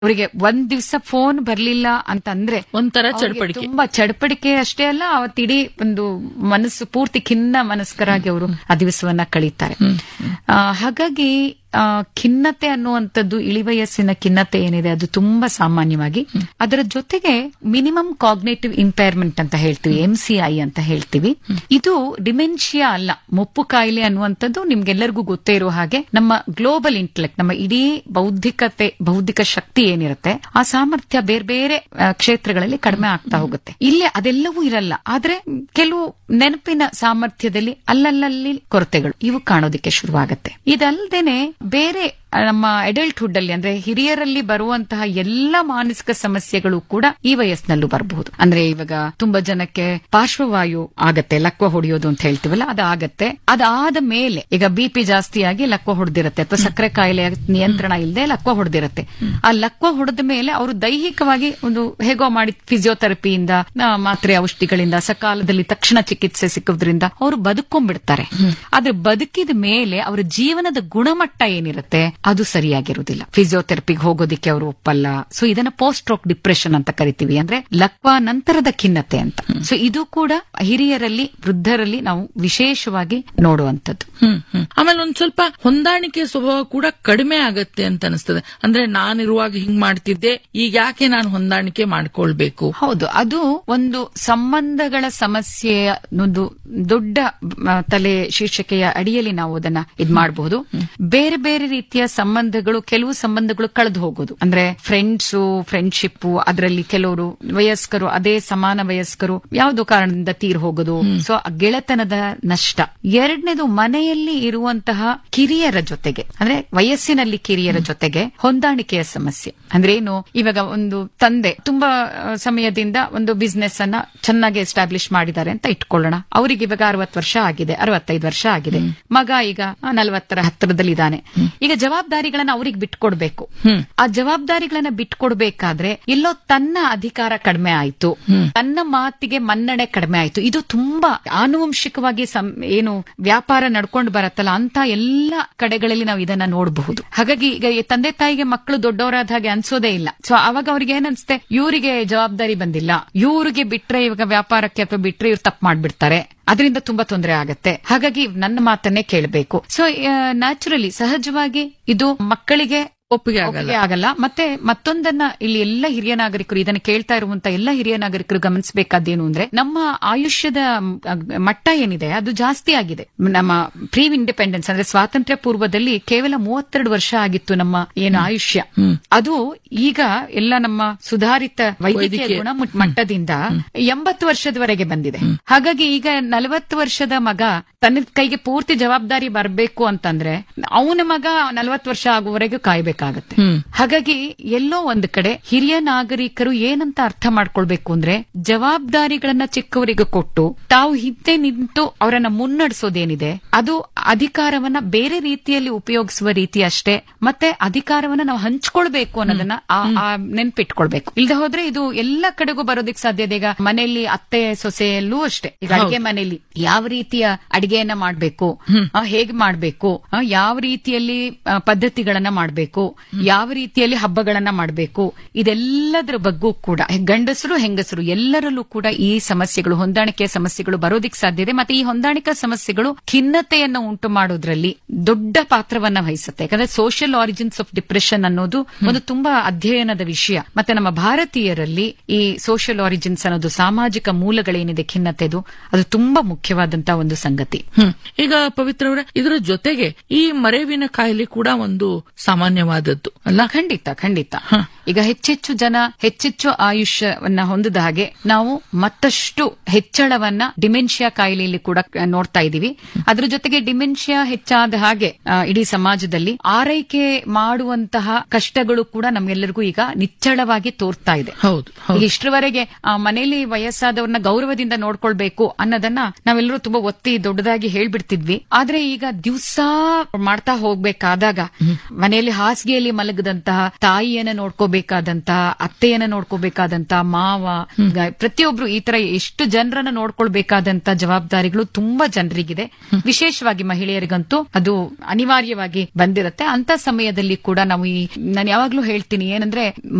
ಅವರಿಗೆ ಒಂದ್ ದಿವ್ಸ ಫೋನ್ ಬರ್ಲಿಲ್ಲ ಅಂತಂದ್ರೆ ಒಂಥರ ಅವ್ರಿಗೆ ಚಡ್ಪಡಿಕೆ ತುಂಬಾ ಚಡಪಡಿಕೆ ಅಷ್ಟೇ ಅಲ್ಲ ಅವತ್ತಿಡೀ ಒಂದು ಮನಸ್ಸು ಪೂರ್ತಿ ಖಿನ್ನ ಮನಸ್ಕರಾಗಿ ಅವರು ಆ ದಿವಸವನ್ನ ಕಳೀತಾರೆ ಆ, ಹಾಗಾಗಿ ಆ, ಖಿನ್ನತೆ ಅನ್ನುವಂಥದ್ದು ಇಳಿವಯಸ್ಸಿನ ಖಿನ್ನತೆ ಏನಿದೆ ಅದು ತುಂಬಾ ಸಾಮಾನ್ಯವಾಗಿ ಅದರ ಜೊತೆಗೆ ಮಿನಿಮಮ್ ಕಾಗ್ನೇಟಿವ್ ಇಂಪೈರ್ಮೆಂಟ್ ಅಂತ ಹೇಳ್ತೀವಿ ಎಂ ಸಿ ಐ ಅಂತ ಹೇಳ್ತೀವಿ ಇದು ಡಿಮೆನ್ಷಿಯಾ ಅಲ್ಲ ಮುಪ್ಪು ಕಾಯಿಲೆ ಅನ್ನುವಂಥದ್ದು ನಿಮ್ಗೆಲ್ಲರಿಗೂ ಗೊತ್ತೇ ಇರೋ ಹಾಗೆ ನಮ್ಮ ಗ್ಲೋಬಲ್ ಇಂಟೆಲೆಕ್ಟ್ ನಮ್ಮ ಇಡೀ ಬೌದ್ಧಿಕತೆ ಬೌದ್ಧಿಕ ಶಕ್ತಿ ಏನಿರುತ್ತೆ ಆ ಸಾಮರ್ಥ್ಯ ಬೇರೆ ಬೇರೆ ಆ, ಕ್ಷೇತ್ರಗಳಲ್ಲಿ ಕಡಿಮೆ ಆಗ್ತಾ ಹೋಗುತ್ತೆ ಇಲ್ಲಿ ಅದೆಲ್ಲವೂ ಇರಲ್ಲ ಆದ್ರೆ ಕೆಲವು ನೆನಪಿನ ಸಾಮರ್ಥ್ಯದಲ್ಲಿ ಅಲ್ಲಲ್ಲಲ್ಲಿ ಕೊರತೆಗಳು ಇವು ಕಾಣೋದಕ್ಕೆ ಶುರುವಾಗುತ್ತೆ ಇದಲ್ದೇನೆ ಬೇರೆ ಆ, ನಮ್ಮ ಅಡಲ್ಟ್ಹುಡ್ ಅಲ್ಲಿ ಅಂದ್ರೆ ಹಿರಿಯರಲ್ಲಿ ಬರುವಂತಹ ಎಲ್ಲ ಮಾನಸಿಕ ಸಮಸ್ಯೆಗಳು ಕೂಡ ಈ ವಯಸ್ಸಿನಲ್ಲೂ ಬರಬಹುದು ಅಂದ್ರೆ ಇವಾಗ ತುಂಬಾ ಜನಕ್ಕೆ ಪಾರ್ಶ್ವವಾಯು ಆಗತ್ತೆ ಲಕ್ವ ಹೊಡೆಯೋದು ಅಂತ ಹೇಳ್ತೀವಲ್ಲ ಅದಾಗತ್ತೆ ಅದಾದ ಮೇಲೆ ಈಗ ಬಿ ಪಿ ಜಾಸ್ತಿಯಾಗಿ ಲಕ್ವ ಹೊಡೆದಿರುತ್ತೆ ಅಥವಾ ಸಕ್ಕರೆ ಕಾಯಿಲೆ ನಿಯಂತ್ರಣ ಇಲ್ಲದೆ ಲಕ್ವ ಹೊಡೆದಿರುತ್ತೆ ಆ ಲಕ್ವ ಹೊಡೆದ ಮೇಲೆ ಅವರು ದೈಹಿಕವಾಗಿ ಒಂದು ಹೇಗೋ ಮಾಡಿ ಫಿಸಿಯೋಥೆರಪಿಯಿಂದ ಆ, ಮಾತ್ರೆ ಔಷಧಿಗಳಿಂದ ಸಕಾಲದಲ್ಲಿ ತಕ್ಷಣ ಚಿಕಿತ್ಸೆ ಸಿಕ್ಕೋದ್ರಿಂದ ಅವರು ಬದುಕೊಂಡ್ಬಿಡ್ತಾರೆ ಆದ್ರೆ ಬದುಕಿದ ಮೇಲೆ ಅವರ ಜೀವನದ ಗುಣಮಟ್ಟ ಏನಿರುತ್ತೆ ಅದು ಸರಿಯಾಗಿರುವುದಿಲ್ಲ ಫಿಸಿಯೋಥೆರಪಿಗೆ ಹೋಗೋದಿಕ್ಕೆ ಅವರು ಒಪ್ಪಲ್ಲ ಸೊ ಇದನ್ನ ಪೋಸ್ಟ್ ಸ್ಟ್ರೋಕ್ ಡಿಪ್ರೆಷನ್ ಅಂತ ಕರಿತೀವಿ ಅಂದ್ರೆ ಲಕ್ವಾ ನಂತರದ ಖಿನ್ನತೆ ಅಂತ ಸೊ ಇದು ಕೂಡ ಹಿರಿಯರಲ್ಲಿ ವೃದ್ಧರಲ್ಲಿ ನಾವು ವಿಶೇಷವಾಗಿ ನೋಡುವಂತದ್ದು ಹ್ಮ್ ಹ್ಮ್ ಆಮೇಲೆ ಒಂದ್ ಸ್ವಲ್ಪ ಹೊಂದಾಣಿಕೆ ಸ್ವಭಾವ ಕೂಡ ಕಡಿಮೆ ಆಗತ್ತೆ ಅಂತ ಅನಿಸ್ತದೆ ಅಂದ್ರೆ ನಾನಿರುವಾಗ ಹಿಂಗ್ ಮಾಡ್ತಿದ್ದೆ ಈಗ ಯಾಕೆ ನಾನು ಹೊಂದಾಣಿಕೆ ಮಾಡ್ಕೊಳ್ಬೇಕು ಹೌದು ಅದು ಒಂದು ಸಂಬಂಧಗಳ ಸಮಸ್ಯೆಯ ಒಂದು ದೊಡ್ಡ ಮ, ತಲೆ ಶೀರ್ಷಿಕೆಯ ಅಡಿಯಲ್ಲಿ ನಾವು ಅದನ್ನ ಇದ್ ಮಾಡಬಹುದು ಬೇರೆ ಬೇರೆ ರೀತಿಯ ಸಂಬಂಧಗಳು ಕೆಲವು ಸಂಬಂಧಗಳು ಕಳೆದು ಹೋಗೋದು ಅಂದ್ರೆ ಫ್ರೆಂಡ್ಸ್ ಫ್ರೆಂಡ್ಶಿಪ್ ಅದರಲ್ಲಿ ಕೆಲವರು ವಯಸ್ಕರು ಅದೇ ಸಮಾನ ವಯಸ್ಕರು ಯಾವುದೋ ಕಾರಣದಿಂದ ತೀರ್ ಹೋಗೋದು ಸೊ ಗೆಳೆತನದ ನಷ್ಟ ಎರಡನೇದು ಮನೆಯಲ್ಲಿ ಇರುವಂತಹ ಕಿರಿಯರ ಜೊತೆಗೆ ಅಂದ್ರೆ ವಯಸ್ಸಿನಲ್ಲಿ ಕಿರಿಯರ ಜೊತೆಗೆ ಹೊಂದಾಣಿಕೆಯ ಸಮಸ್ಯೆ ಅಂದ್ರೆ ಏನು ಇವಾಗ ಒಂದು ತಂದೆ ತುಂಬಾ ಆ, ಸಮಯದಿಂದ ಒಂದು ಬಿಸ್ನೆಸ್ ಅನ್ನ ಚೆನ್ನಾಗಿ ಎಸ್ಟಾಬ್ಲಿಷ್ ಮಾಡಿದ್ದಾರೆ ಅಂತ ಇಟ್ಕೊಳ್ಳೋಣ ಅವರಿಗೆ ಇವಾಗ ಅರವತ್ತು ವರ್ಷ ಆಗಿದೆ ಅರವತ್ತೈದು ವರ್ಷ ಆಗಿದೆ ಮಗ ಈಗ ನಲವತ್ತರ ಹತ್ತಿರದಲ್ಲಿ ಇದ್ದಾನೆ ಈಗ ಜವಾಬ್ದಾರಿಗಳನ್ನ ಅವ್ರಿಗೆ ಬಿಟ್ಕೊಡ್ಬೇಕು ಆ ಜವಾಬ್ದಾರಿಗಳನ್ನ ಬಿಟ್ಕೊಡ್ಬೇಕಾದ್ರೆ ಎಲ್ಲೋ ತನ್ನ ಅಧಿಕಾರ ಕಡಿಮೆ ಆಯ್ತು ತನ್ನ ಮಾತಿಗೆ ಮನ್ನಣೆ ಕಡಿಮೆ ಆಯ್ತು ಇದು ತುಂಬಾ ಆನುವಂಶಿಕವಾಗಿ ಸಂ- ಏನು ವ್ಯಾಪಾರ ನಡ್ಕೊಂಡು ಬರತ್ತಲ್ಲ ಅಂತ ಎಲ್ಲ ಕಡೆಗಳಲ್ಲಿ ನಾವು ಇದನ್ನ ನೋಡಬಹುದು ಹಾಗಾಗಿ ಈಗ ಈ ತಂದೆ ತಾಯಿಗೆ ಮಕ್ಕಳು ದೊಡ್ಡವರಾದ ಹಾಗೆ ಅನ್ಸೋದೇ ಇಲ್ಲ ಸೊ ಅವಾಗ ಅವ್ರಿಗೆ ಏನನ್ಸುತ್ತೆ ಇವರಿಗೆ ಜವಾಬ್ದಾರಿ ಬಂದಿಲ್ಲ ಇವ್ರಿಗೆ ಬಿಟ್ರೆ ಇವಾಗ ವ್ಯಾಪಾರಕ್ಕೆ ಅಥವಾ ಬಿಟ್ರೆ ಇವ್ರು ತಪ್ಪು ಮಾಡ್ಬಿಡ್ತಾರೆ ಅದರಿಂದ ತುಂಬಾ ತೊಂದರೆ ಆಗತ್ತೆ ಹಾಗಾಗಿ ನನ್ನ ಮಾತನ್ನೇ ಕೇಳಬೇಕು ಸೊ ನ್ಯಾಚುರಲಿ ಸಹಜವಾಗಿ ಇದು ಮಕ್ಕಳಿಗೆ ಒಪ್ಪಿಗೆ ಆಗಲ್ಲ ಒಪ್ಪಿಗೆ ಆಗಲ್ಲ ಮತ್ತೆ ಮತ್ತೊಂದನ್ನ ಇಲ್ಲಿ ಎಲ್ಲ ಹಿರಿಯ ನಾಗರಿಕರು ಇದನ್ನ ಕೇಳ್ತಾ ಇರುವಂತ ಎಲ್ಲ ಹಿರಿಯ ನಾಗರಿಕರು ಗಮನಿಸಬೇಕಾದ್ದೇನು ಅಂದ್ರೆ ನಮ್ಮ ಆಯುಷ್ಯದ ಮ್, ಅಗ್- ಮಟ್ಟ ಏನಿದೆ ಅದು ಜಾಸ್ತಿ ಆಗಿದೆ ನಮ್ಮ ಪ್ರೀ ಇಂಡಿಪೆಂಡೆನ್ಸ್ ಅಂದ್ರೆ ಸ್ವಾತಂತ್ರ್ಯ ಪೂರ್ವದಲ್ಲಿ ಕೇವಲ ಮೂವತ್ತೆರಡು ವರ್ಷ ಆಗಿತ್ತು ನಮ್ಮ ಏನು ಆಯುಷ್ಯ ಅದು ಈಗ ಎಲ್ಲ ನಮ್ಮ ಸುಧಾರಿತ ವೈದ್ಯಕೀಯ ವೈದ್ಯಕೀಯ. ಗುಣ ಮಟ್ಟದಿಂದ ಎಂಬತ್ತು ವರ್ಷದವರೆಗೆ ಬಂದಿದೆ ಹಾಗಾಗಿ ಈಗ ನಲವತ್ತು ವರ್ಷದ ಮಗ ತನ್ನ ಕೈಗೆ ಪೂರ್ತಿ ಜವಾಬ್ದಾರಿ ಬರಬೇಕು ಅಂತಂದ್ರೆ ಅವನ ಮಗ ನಲವತ್ತು ವರ್ಷ ಆಗುವವರೆಗೂ ಕಾಯ್ಬೇಕಾಗತ್ತೆ ಹಾಗಾಗಿ ಎಲ್ಲೋ ಒಂದು ಕಡೆ ಹಿರಿಯ ನಾಗರಿಕರು ಏನಂತ ಅರ್ಥ ಮಾಡ್ಕೊಳ್ಬೇಕು ಅಂದ್ರೆ ಜವಾಬ್ದಾರಿಗಳನ್ನ ಚಿಕ್ಕವರಿಗೆ ಕೊಟ್ಟು ತಾವು ಹಿಂದೆ ನಿಂತು ಅವರನ್ನ ಮುನ್ನಡೆಸೋದೇನಿದೆ ಅದು ಅಧಿಕಾರವನ್ನ ಬೇರೆ ರೀತಿಯಲ್ಲಿ ಉಪಯೋಗಿಸುವ ರೀತಿ ಅಷ್ಟೇ ಮತ್ತೆ ಅಧಿಕಾರವನ್ನ ನಾವು ಹಂಚ್ಕೊಳ್ಬೇಕು ಅನ್ನೋದನ್ನ ಆ- ಆ ನೆನ್ಪಿಟ್ಕೊಳ್ಬೇಕು ಇಲ್ದ ಹೋದ್ರೆ ಇದು ಎಲ್ಲ ಕಡೆಗೂ ಬರೋದಕ್ಕೆ ಸಾಧ್ಯ ಇದೆ ಈಗ ಮನೆಯಲ್ಲಿ ಅತ್ತೆ ಸೊಸೆಯಲ್ಲೂ ಅಷ್ಟೇ ಈಗ ಅಡಿಗೆ ಮನೆಯಲ್ಲಿ ಯಾವ ರೀತಿಯ ಅಡಿಗೆಯನ್ನ ಮಾಡ್ಬೇಕು ಆ, ಹೇಗ್ ಮಾಡ್ಬೇಕು ಆ, ಯಾವ ರೀತಿಯಲ್ಲಿ ಆ, ಪದ್ಧತಿಗಳನ್ನ ಮಾಡ್ಬೇಕು ಯಾವ ರೀತಿಯಲ್ಲಿ ಹಬ್ಬಗಳನ್ನ ಮಾಡ್ಬೇಕು ಇದೆಲ್ಲದರ ಬಗ್ಗೂ ಕೂಡ ಗಂಡಸರು ಹೆಂಗಸರು ಎಲ್ಲರಲ್ಲೂ ಕೂಡ ಈ ಸಮಸ್ಯೆಗಳು ಹೊಂದಾಣಿಕೆಯ ಸಮಸ್ಯೆಗಳು ಬರೋದಿಕ್ ಸಾಧ್ಯ ಇದೆ ಮತ್ತೆ ಈ ಹೊಂದಾಣಿಕಾ ಸಮಸ್ಯೆಗಳು ಖಿನ್ನತೆಯನ್ನು ಉಂಟು ಮಾಡೋದ್ರಲ್ಲಿ ದೊಡ್ಡ ಪಾತ್ರವನ್ನ ವಹಿಸುತ್ತೆ ಯಾಕಂದ್ರೆ ಸೋಷಿಯಲ್ ಆರಿಜಿನ್ಸ್ ಆಫ್ ಡಿಪ್ರೆಷನ್ ಅನ್ನೋದು ಒಂದು ತುಂಬಾ ಅಧ್ಯಯನದ ವಿಷಯ ಮತ್ತೆ ನಮ್ಮ ಭಾರತೀಯರಲ್ಲಿ ಈ ಸೋಷಿಯಲ್ ಆರಿಜಿನ್ಸ್ ಅನ್ನೋದು ಸಾಮಾಜಿಕ ಮೂಲಗಳೇನಿದೆ ಖಿನ್ನತೆದು ಅದು ತುಂಬಾ ಮುಖ್ಯವಾದಂತ ಒಂದು ಸಂಗತಿ ಹ್ಮ್ ಈಗ ಪವಿತ್ರ ಅವರೇ ಇದರ ಜೊತೆಗೆ ಈ ಮರೆವಿನ ಕಾಯಿಲೆ ಕೂಡ ಒಂದು ಸಾಮಾನ್ಯವಾದದ್ದು ಅಲ್ಲ ಖಂಡಿತ ಖಂಡಿತ ಈಗ ಹೆಚ್ಚೆಚ್ಚು ಜನ ಹೆಚ್ಚೆಚ್ಚು ಆಯುಷ್ಯವನ್ನ ಹೊಂದಿದ ಹಾಗೆ ನಾವು ಮತ್ತಷ್ಟು ಹೆಚ್ಚಳವನ್ನ ಡಿಮೆನ್ಷಿಯಾ ಕಾಯಿಲೆಯಲ್ಲಿ ಕೂಡ ಆ, ನೋಡ್ತಾ ಇದೀವಿ ಅದ್ರ ಜೊತೆಗೆ ಡಿಮೆನ್ಷಿಯಾ ಹೆಚ್ಚಾದ ಹಾಗೆ ಆ, ಇಡೀ ಸಮಾಜದಲ್ಲಿ ಆರೈಕೆ ಮಾಡುವಂತಹ ಕಷ್ಟಗಳು ಕೂಡ ನಮ್ಗೆಲ್ಲರಿಗೂ ಈಗ ನಿಚ್ಚಳವಾಗಿ ತೋರ್ತಾ ಇದೆ ಹೌದು ಹೌದು ಈಗ ಇಷ್ಟರವರೆಗೆ ಆ, ಮನೆಯಲ್ಲಿ ವಯಸ್ಸಾದವ್ರನ್ನ ಗೌರವದಿಂದ ನೋಡ್ಕೊಳ್ಬೇಕು ಅನ್ನೋದನ್ನ ನಾವೆಲ್ಲರೂ ತುಂಬಾ ಒತ್ತಿ ದೊಡ್ಡದಾಗಿ ಹೇಳ್ಬಿಡ್ತಿದ್ವಿ ಆದ್ರೆ ಈಗ ದಿವಸ ಮಾಡ್ತಾ ಹೋಗ್ಬೇಕಾದಾಗ ಮನೆಯಲ್ಲಿ ಹಾಸಿಗೆಯಲ್ಲಿ ಮಲಗದಂತಹ ತಾಯಿಯನ್ನ ನೋಡ್ಕೋಬೇಕು ನೋಡ್ಕೋಬೇಕಾದಂತ ಅತ್ತೆಯನ್ನ ನೋಡ್ಕೋಬೇಕಾದಂತ ಮಾವ ಗ- ಪ್ರತಿಯೊಬ್ರು ಈ ತರ ಎಷ್ಟು ಜನರನ್ನ ನೋಡ್ಕೊಳ್ಬೇಕಾದಂತ ಜವಾಬ್ದಾರಿಗಳು ತುಂಬಾ ಜನರಿಗಿದೆ ವಿಶೇಷವಾಗಿ ಮಹಿಳೆಯರಿಗಂತೂ ಅದು ಅನಿವಾರ್ಯವಾಗಿ ಬಂದಿರತ್ತೆ ಅಂತ ಸಮಯದಲ್ಲಿ ಕೂಡ ನಾವು ಈ ನಾನು ಯಾವಾಗ್ಲೂ ಹೇಳ್ತೀನಿ ಏನಂದ್ರೆ